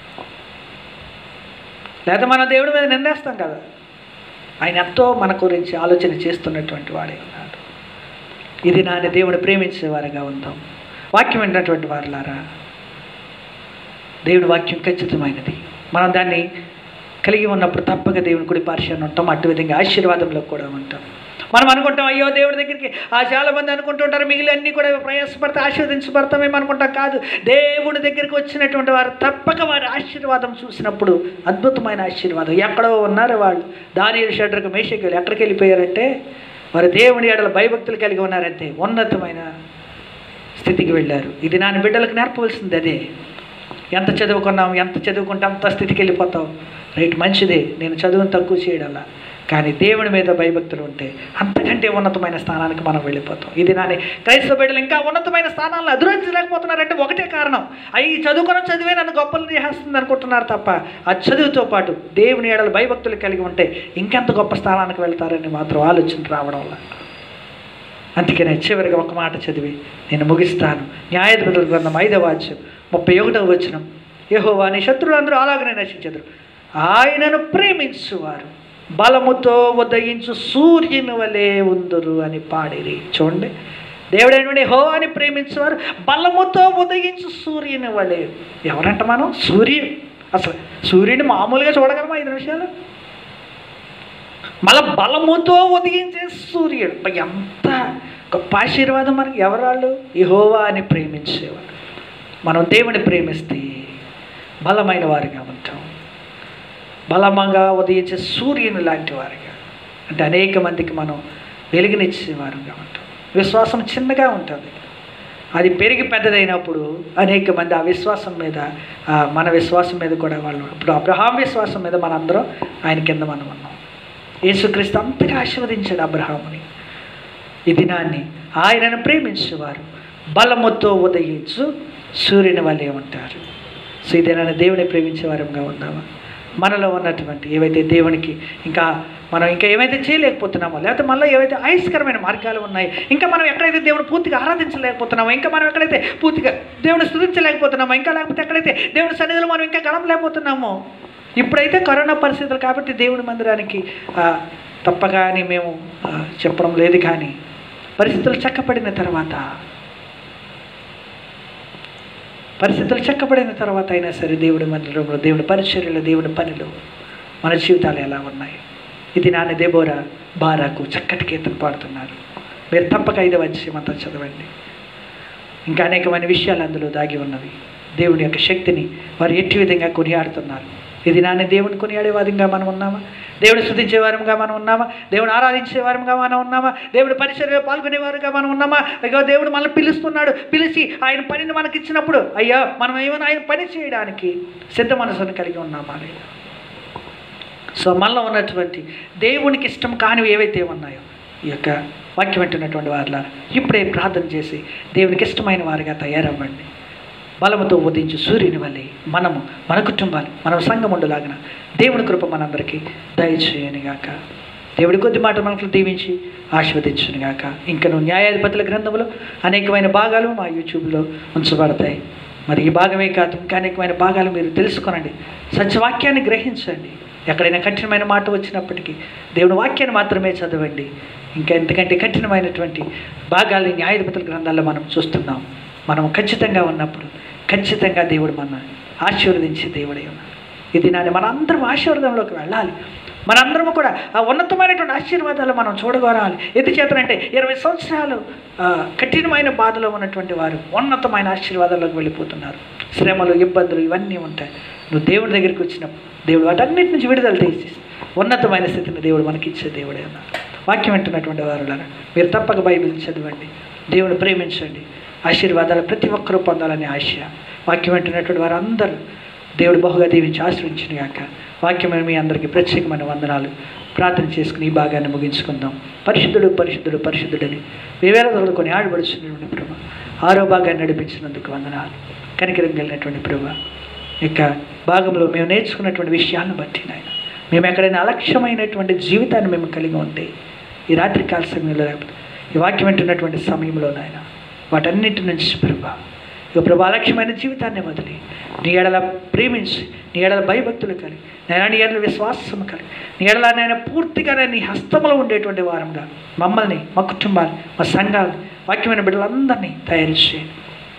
లేదా మన దేవుడి మీద నిందేస్తాం కదా ఆయన ఎంతో మన గురించి ఆలోచన చేస్తున్నటువంటి వాడే ఉన్నాడు ఇది నాని దేవుడు ప్రేమించేవారుగా ఉందాం వాక్యం వింటున్నటువంటి వారులారా దేవుడి వాక్యం ఖచ్చితమైనది మనం దాన్ని కలిగి ఉన్నప్పుడు తప్పక దేవుని కుడి పార్శ్వాన్ని ఉంటాం అటు విధంగా ఆశీర్వాదంలో కూడా ఉంటాం మనం అనుకుంటాం అయ్యో దేవుడి దగ్గరికి ఆ చాలా మంది అనుకుంటుంటారు మిగిలిన అన్ని కూడా ప్రయాసపడితే ఆశీర్వదించబడతామేమో అనుకుంటా కాదు దేవుడి దగ్గరికి వచ్చినటువంటి వారు తప్పక వారి ఆశీర్వాదం చూసినప్పుడు అద్భుతమైన ఆశీర్వాదం ఎక్కడో ఉన్నారు వాళ్ళు దాని షడ్రకు మేషకులు ఎక్కడికి వెళ్ళిపోయారంటే వారు దేవుని ఏడల భయభక్తులు కలిగి ఉన్నారంటే ఉన్నతమైన స్థితికి వెళ్ళారు ఇది నాన్న బిడ్డలకు నేర్పవలసింది అదే ఎంత చదువుకున్నాం ఎంత చదువుకుంటే అంత స్థితికి వెళ్ళిపోతావు రైట్ మంచిదే నేను చదువును తక్కువ చేయడంలా కానీ దేవుని మీద భయభక్తులు ఉంటే అంతకంటే ఉన్నతమైన స్థానానికి మనం వెళ్ళిపోతాం ఇది నాని క్రైస్తవ బిడ్డలు ఇంకా ఉన్నతమైన స్థానాలను అధిరోహించలేకపోతున్నారంటే ఒకటే కారణం అవి చదువుకున్న చదివే నన్ను గొప్పలు చేస్తుంది అనుకుంటున్నారు తప్ప ఆ చదువుతో పాటు దేవుని ఏడలు భయభక్తులు కలిగి ఉంటే ఇంకెంత గొప్ప స్థానానికి వెళ్తారని మాత్రం ఆలోచన రావడం వల్ల అందుకనే చివరిగా ఒక మాట చదివి నేను ముగిస్తాను న్యాయాధిపతుల గ్రంథం ఐదవ వాచ్యం ముప్పై ఒకటవ వచనం యహోవా నీ శత్రులందరూ అలాగనే నశించదురు ఆయనను ప్రేమించువారు బలముతో ఉదయించు సూర్యుని వలె ఉందురు అని పాడిరి చూడండి దేవుడైన హో అని ప్రేమించేవారు బలముతో ఉదయించు సూర్యుని వలె ఎవరంట మనం సూర్యుడు అసలు సూర్యుని మామూలుగా చూడగలమా ఐదు నిమిషాలు మళ్ళా బలముతో ఉదయించే సూర్యుడు అబ్బా, ఎంత గొప్ప ఆశీర్వాదం మనకి ఎవరాళ్ళు యహోవా అని ప్రేమించేవారు మనం దేవుని ప్రేమిస్తే బలమైన వారిగా ఉంటాం బలమంగా ఉదయించే సూర్యుని లాంటి వారిగా అంటే అనేక మందికి మనం వెలుగునిచ్చేవారుగా ఉంటాం విశ్వాసం చిన్నగా ఉంటుంది అది పెరిగి పెద్దదైనప్పుడు అనేక మంది ఆ విశ్వాసం మీద ఆ మన విశ్వాసం మీద కూడా వాళ్ళు ఇప్పుడు అబ్రహాం విశ్వాసం మీద మనందరం ఆయన కింద మనం ఉన్నాం యేసుక్రీస్తు అంతగా ఆశీర్వదించాడు అబ్రహాముని ఈ దినాన్ని ఆయనను ప్రేమించేవారు బలముతో ఉదయించు సూర్యుని వల్లే ఉంటారు సో ఈ దినాన్ని దేవుని ప్రేమించే వారంగా ఉందామా మనలో ఉన్నటువంటి ఏవైతే దేవునికి ఇంకా మనం ఇంకా ఏవైతే చేయలేకపోతున్నామో లేకపోతే మనలో ఏవైతే ఆయస్కరమైన మార్గాలు ఉన్నాయి ఇంకా మనం ఎక్కడైతే దేవుని పూర్తిగా ఆరాధించలేకపోతున్నామో ఇంకా మనం ఎక్కడైతే పూర్తిగా దేవుని స్థుతించలేకపోతున్నామో ఇంకా లేకపోతే ఎక్కడైతే దేవుని సన్నిధిలో మనం ఇంకా గడపలేకపోతున్నామో ఇప్పుడైతే కరోనా పరిస్థితులు కాబట్టి దేవుని మందిరానికి ఆ, తప్పగా అని మేము ఆ, చెప్పడం లేదు కానీ పరిస్థితులు చక్కబడిన తర్వాత పరిస్థితులు చక్కబడిన తర్వాత అయినా సరే దేవుడి మందిరంలో దేవుడి పరిచర్యలు దేవుడి పనులు మన జీవితాలు ఎలా ఉన్నాయి ఇది నాన్న దేబోరా బారాకు చక్కటి కీర్తన పాడుతున్నారు మీరు తప్పక ఐదవ అధ్యాయం అంతా చదవండి ఇంకా అనేకమైన విషయాలు అందులో దాగి ఉన్నవి దేవుని యొక్క శక్తిని వారు ఎట్టి విధంగా కొనియాడుతున్నారు ఇది నాన్న దేవుని కొనియాడే వారంగా మనం ఉన్నామా దేవుడు స్థుతించే వారంగా మనం ఉన్నామా దేవుడు ఆరాధించే వారంగా మనం ఉన్నామా దేవుడు పరిచర్యలో పాల్గొనే వారుగా మనం ఉన్నామా అయ్యో దేవుడు మనల్ని పిలుస్తున్నాడు పిలిచి ఆయన పనిని మనకి ఇచ్చినప్పుడు అయ్యా మనం ఏమైనా ఆయన పని చేయడానికి సిద్ధ మనసును కలిగి ఉన్నామా లేదా సో మనలో ఉన్నటువంటి దేవునికి ఇష్టం కానివి ఏవైతే ఉన్నాయో ఈ యొక్క వాక్యం వింటున్నటువంటి వారిలా ఇప్పుడే ప్రార్థన చేసి దేవునికి ఇష్టమైన వారిగా తయారవ్వండి బలముతో ఉదయించు సూర్యుని వల్లే మనము మన కుటుంబాలు మన సంఘముండులాగిన దేవుని కృప మనందరికీ దయచేయనిగాక దేవుడి కొద్ది మాట మనకు దీవించి ఆశీర్వదించునుగాక ఇంకను న్యాయాధిపతుల గ్రంథంలో అనేకమైన భాగాలు మా యూట్యూబ్లో ఉంచబడతాయి మరి ఈ భాగమే కాదు ఇంకా అనేకమైన భాగాలు మీరు తెలుసుకొనండి సత్యవాక్యాన్ని గ్రహించండి ఎక్కడైనా కఠినమైన మాట వచ్చినప్పటికీ దేవుని వాక్యాన్ని మాత్రమే చదవండి ఇంకా ఎంతకంటే కఠినమైనటువంటి భాగాల్ని న్యాయాధిపతుల గ్రంథాల్లో మనం చూస్తున్నాం మనం ఖచ్చితంగా ఉన్నప్పుడు ఖచ్చితంగా దేవుడు మన ఆశీర్వదించే దేవుడై ఉన్నాడు ఇది నాని మన అందరం ఆశీర్వాదంలోకి వెళ్ళాలి మనందరం కూడా ఆ ఉన్నతమైనటువంటి ఆశీర్వాదాలు మనం చూడగోరాలి ఎందుచేతనంటే ఇరవై సంవత్సరాలు ఆ, కఠినమైన బాధలో ఉన్నటువంటి వారు ఉన్నతమైన ఆశీర్వాదాల్లోకి వెళ్ళిపోతున్నారు శ్రమలు ఇబ్బందులు ఇవన్నీ ఉంటాయి నువ్వు దేవుడి దగ్గరికి వచ్చినప్పుడు దేవుడు వాటన్నిటి నుంచి విడుదల తీసి ఉన్నతమైన స్థితిని దేవుడు మనకి ఇచ్చే దేవుడే అన్నారు వాక్యం వింటున్నటువంటి వారులారా మీరు తప్పక బైబిల్ చదవండి దేవుడు ప్రేమించండి ఆశీర్వాదాలు ప్రతి ఒక్కరూ పొందాలనే ఆశ వాక్యం వింటున్నటువంటి వారందరూ దేవుడు బహుగా దీవించి ఆశ్రయించిన గాక వాక్యమైన మీ అందరికీ ప్రత్యేకమైన వందనాలు ప్రార్థన చేసుకుని ఈ భాగాన్ని ముగించుకుందాం పరిశుద్ధుడు పరిశుద్ధుడు పరిశుద్ధుడని వివేల తొలకొని ఆడబడుచున్నటువంటి ప్రభు ఆరో భాగాన్ని నడిపించినందుకు వందనాలు కనికరం కలిగినటువంటి ప్రభు ఇక భాగంలో మేము నేర్చుకున్నటువంటి విషయాలను బట్టి నాయన మేము ఎక్కడైనా అలక్ష్యమైనటువంటి జీవితాన్ని మేము కలిగి ఉంటే ఈ రాత్రి కాల సమయంలో లేకపోతే ఈ వాక్యం వింటున్నటువంటి సమయంలో నాయన వాటన్నిటి నుంచి ప్రభా ఇక ప్రభా అలక్ష్యమైన జీవితాన్ని వదిలి నీ ఎడల ప్రేమించి నీ ఎడల భయభక్తులు కలిగి నేను నీ ఎడల విశ్వాసం కలిగి నీ ఎడల నేను పూర్తిగా నేను నీ హస్తంలో ఉండేటువంటి వారంగా మమ్మల్ని మా కుటుంబాన్ని మా సంఘాలు వాక్యమైన బిడ్డలందరినీ తయారు చేయండి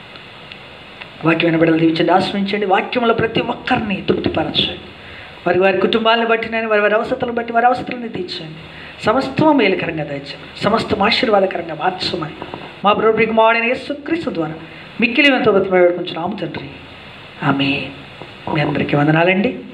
వాక్యమైన బిడ్డలు దీవించండి ఆశ్రయించండి వాక్యంలో ప్రతి ఒక్కరిని తృప్తిపరచండి వారి వారి కుటుంబాలను బట్టి నేను వారి వారి అవసరాలను బట్టి వారి అవసరాలను తీర్చండి సమస్తము మేలుకరంగా దయచండి సమస్తం ఆశీర్వాదకరంగా మార్చమని మా ప్రభుకి మావాడైన యేసుక్రీస్తు ద్వారా మిక్కిలి ఎంతో బతిమాడుకుంటున్నాము తండ్రి ఆమె మీ అందరికీ వందనాలండి